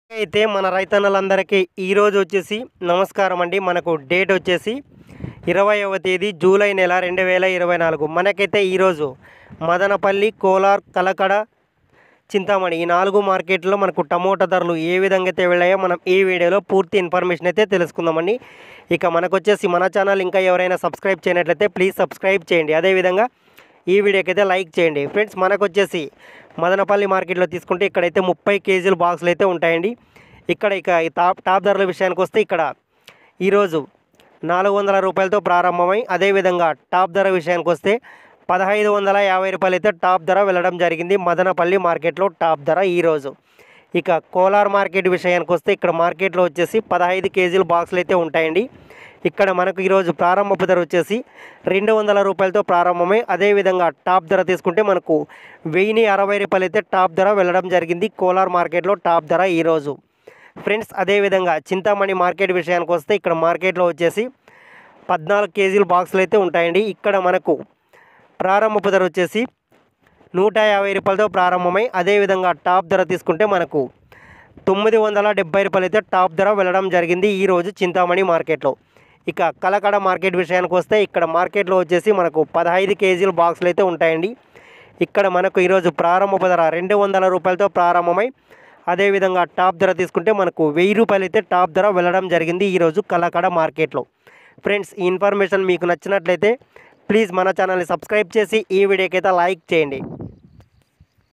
అయితే మన రైతన్నలందరికీ ఈరోజు వచ్చేసి నమస్కారం అండి మనకు డేట్ వచ్చేసి ఇరవైవ తేదీ జూలై నెల రెండు వేల ఇరవై నాలుగు మనకైతే ఈరోజు మదనపల్లి కోలార్ కలకడ చింతామణి ఈ నాలుగు మార్కెట్లో మనకు టమోటా ధరలు ఏ విధంగా అయితే వెళ్ళాయో మనం ఈ వీడియోలో పూర్తి ఇన్ఫర్మేషన్ అయితే తెలుసుకుందామండి ఇక మనకు వచ్చేసి మన ఛానల్ ఇంకా ఎవరైనా సబ్స్క్రైబ్ చేయనట్లయితే ప్లీజ్ సబ్స్క్రైబ్ చేయండి అదేవిధంగా ఈ వీడియోకి అయితే లైక్ చేయండి ఫ్రెండ్స్ మనకు వచ్చేసి మదనపల్లి మార్కెట్లో తీసుకుంటే ఇక్కడైతే ముప్పై కేజీల బాక్సులు అయితే ఉంటాయండి ఇక్కడ ఇక ఈ టాప్ టాప్ ధరల విషయానికి వస్తే ఇక్కడ ఈరోజు నాలుగు వందల రూపాయలతో ప్రారంభమై అదేవిధంగా టాప్ ధర విషయానికి వస్తే పదహైదు వందల యాభై రూపాయలు అయితే టాప్ ధర వెళ్ళడం జరిగింది మదనపల్లి మార్కెట్లో టాప్ ధర ఈరోజు ఇక కోలార్ మార్కెట్ విషయానికి వస్తే ఇక్కడ మార్కెట్లో వచ్చేసి పదహైదు కేజీల బాక్సులు అయితే ఉంటాయండి ఇక్కడ మనకు ఈరోజు ప్రారంభపు ధర వచ్చేసి రెండు వందల రూపాయలతో ప్రారంభమై అదేవిధంగా టాప్ ధర తీసుకుంటే మనకు వెయ్యి అరవై రూపాయలు అయితే టాప్ ధర వెళ్ళడం జరిగింది కోలార్ మార్కెట్లో టాప్ ధర ఈరోజు ఫ్రెండ్స్ అదేవిధంగా చింతామణి మార్కెట్ విషయానికి వస్తే ఇక్కడ మార్కెట్లో వచ్చేసి పద్నాలుగు కేజీల బాక్సులు అయితే ఉంటాయండి ఇక్కడ మనకు ప్రారంభపు ధర వచ్చేసి నూట యాభై రూపాయలతో ప్రారంభమై అదేవిధంగా టాప్ ధర తీసుకుంటే మనకు తొమ్మిది వందల డెబ్బై రూపాయలు అయితే టాప్ ధర వెళ్ళడం జరిగింది ఈరోజు చింతామణి మార్కెట్లో ఇక కలకడ మార్కెట్ విషయానికి వస్తే ఇక్కడ మార్కెట్లో వచ్చేసి మనకు పదహైదు కేజీల బాక్సులు అయితే ఉంటాయండి ఇక్కడ మనకు ఈరోజు ప్రారంభ ధర రెండు వందల రూపాయలతో ప్రారంభమై అదేవిధంగా టాప్ ధర తీసుకుంటే మనకు వెయ్యి రూపాయలు అయితే టాప్ ధర వెళ్ళడం జరిగింది ఈరోజు కలకడ మార్కెట్లో ఫ్రెండ్స్ ఈ ఇన్ఫర్మేషన్ మీకు నచ్చినట్లయితే ప్లీజ్ మన ఛానల్ని సబ్స్క్రైబ్ చేసి ఈ వీడియోకి అయితే లైక్ చేయండి